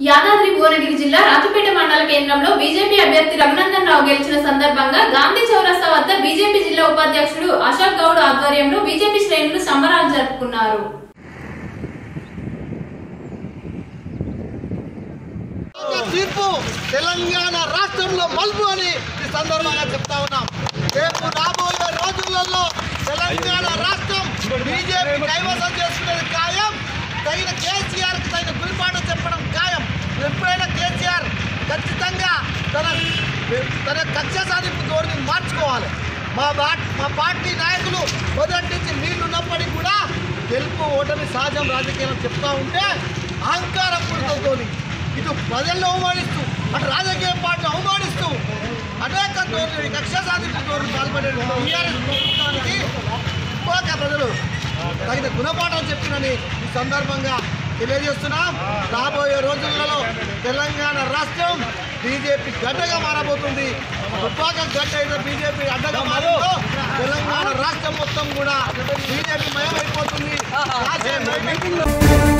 యాదాద్రి భువనగిరి జిల్లా రాజపేట మండల కేంద్రంలో బీజేపీ అభ్యర్థి రఘునందన్ రావు గెలిచిన సందర్భంగా గాంధీ చౌరస్తా వద్ద బీజేపీ జిల్లా ఉపాధ్యక్షుడు అశోక్ గౌడ్ ఆధ్వర్యంలో బీజేపీ శ్రేణులు సంబరాలు జరుపుకున్నారు ఒక తీర్పు తెలంగాణ రాష్ట్రంలో మలుపు అని ఈ సందర్భంగా చెప్తా ఉన్నాం రేపు రాబోయే రోజులలో తెలంగాణ రాష్ట్రం బీజేపీ కైవసం చేసుకునేది ఖాయం తగిన కేసీఆర్ తగిన గురిపాట చెప్పడం ఖాయం ఎప్పుడైనా కేసీఆర్ ఖచ్చితంగా తన తన కక్ష సాధింపు ధోరణి మార్చుకోవాలి మా బా మా పార్టీ నాయకులు మొదటి నుంచి నీళ్లున్నప్పటికీ కూడా గెలుపు ఓటమి సహజం రాజకీయం చెప్తా ఉంటే అహంకారపూరితంతో ఇటు ప్రజలను అవమానిస్తూ అటు రాజకీయ పార్టీని అవమానిస్తూ అనేక ధోరణి కక్ష సాధింపు ధోరణి పాల్పడే టీఆర్ఎస్ ప్రభుత్వానికి పోక ప్రజలు తగిన గుణపాఠం చెప్పినని ఈ సందర్భంగా తెలియజేస్తున్నాం రాబోయే రోజులలో తెలంగాణ రాష్ట్రం బీజేపీ గడ్డగా మారబోతుంది తుపాక గడ్డ అయితే బీజేపీ అడ్డగా మారిందో తెలంగాణ రాష్ట్రం మొత్తం కూడా బీజేపీ మయమైపోతుంది రాజకీయ